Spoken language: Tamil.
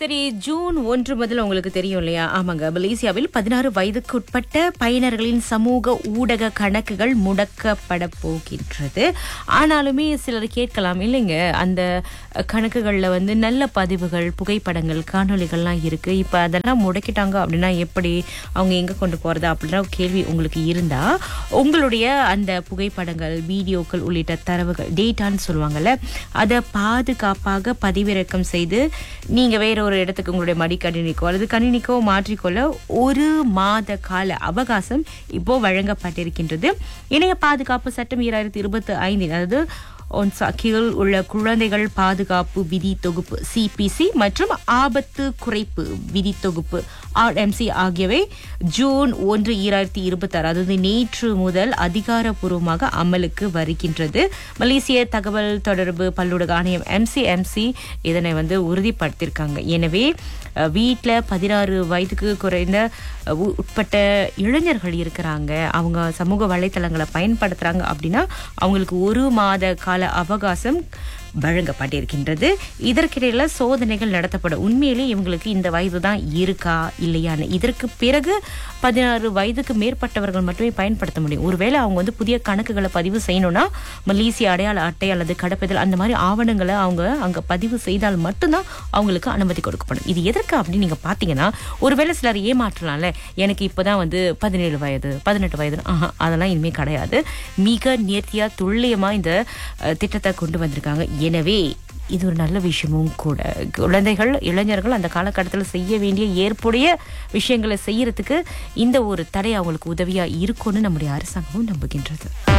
சரி ஜூன் ஒன்று முதல் உங்களுக்கு தெரியும் இல்லையா ஆமாங்க மலேசியாவில் பதினாறு வயதுக்குட்பட்ட பயனர்களின் சமூக ஊடக கணக்குகள் முடக்கப்பட போகின்றது ஆனாலுமே சிலர் கேட்கலாம் இல்லைங்க அந்த கணக்குகளில் வந்து நல்ல பதிவுகள் புகைப்படங்கள் காணொளிகள்லாம் இருக்கு இப்போ அதெல்லாம் முடக்கிட்டாங்க அப்படின்னா எப்படி அவங்க எங்கே கொண்டு போறது அப்படின்ற ஒரு கேள்வி உங்களுக்கு இருந்தா உங்களுடைய அந்த புகைப்படங்கள் வீடியோக்கள் உள்ளிட்ட தரவுகள் டேட்டான்னு சொல்லுவாங்கல்ல அதை பாதுகாப்பாக பதிவிறக்கம் செய்து நீங்க வேற ஒரு இடத்துக்கு உங்களுடைய மடிக்கணினிக்கோ அல்லது கணினிக்கோ மாற்றிக்கொள்ள ஒரு மாத கால அவகாசம் இப்போ வழங்கப்பட்டிருக்கின்றது இணைய பாதுகாப்பு சட்டம் ஈராயிரத்தி இருபத்தி ஐந்தில் அதாவது ஒன்சா கீழ் உள்ள குழந்தைகள் பாதுகாப்பு விதி தொகுப்பு சிபிசி மற்றும் ஆபத்து குறைப்பு விதி தொகுப்பு ஆர்எம்சி ஆகியவை ஜூன் ஒன்று ஈராயிரத்தி இருபத்தி ஆறு அதாவது நேற்று முதல் அதிகாரப்பூர்வமாக அமலுக்கு வருகின்றது மலேசிய தகவல் தொடர்பு பல்லூடக ஆணையம் எம்சிஎம்சி இதனை வந்து உறுதிப்படுத்தியிருக்காங்க எனவே வீட்டில் பதினாறு வயதுக்கு குறைந்த அஹ், உ- உட்பட்ட இளைஞர்கள் இருக்கிறாங்க அவங்க சமூக வலைத்தளங்களை பயன்படுத்துறாங்க அப்படின்னா அவங்களுக்கு ஒரு மாத கால அவகாசம் வழங்கப்பட்டிருக்கின்றது இதற்கிடையில சோதனைகள் நடத்தப்படும் உண்மையிலே இவங்களுக்கு இந்த வயது தான் இருக்கா இல்லையான்னு இதற்கு பிறகு பதினாறு வயதுக்கு மேற்பட்டவர்கள் மட்டுமே பயன்படுத்த முடியும் ஒருவேளை அவங்க வந்து புதிய கணக்குகளை பதிவு செய்யணும்னா மலேசிய அடையாள அட்டை அல்லது கடப்பதில் அந்த மாதிரி ஆவணங்களை அவங்க அங்க பதிவு செய்தால் மட்டும்தான் அவங்களுக்கு அனுமதி கொடுக்கப்படும் இது எதற்கு அப்படின்னு நீங்க பாத்தீங்கன்னா ஒருவேளை சிலர் ஏமாற்றலாம்ல எனக்கு இப்பதான் வந்து பதினேழு வயது பதினெட்டு வயது ஆஹா, அதெல்லாம் இனிமே கிடையாது மிக நேர்த்தியா துல்லியமா இந்த அஹ், திட்டத்தை கொண்டு வந்திருக்காங்க எனவே இது ஒரு நல்ல விஷயமும் கூட குழந்தைகள் இளைஞர்கள் அந்த காலகட்டத்தில் செய்ய வேண்டிய ஏற்புடைய விஷயங்களை செய்யறதுக்கு இந்த ஒரு தடை அவங்களுக்கு உதவியா இருக்கும்னு நம்முடைய அரசாங்கமும் நம்புகின்றது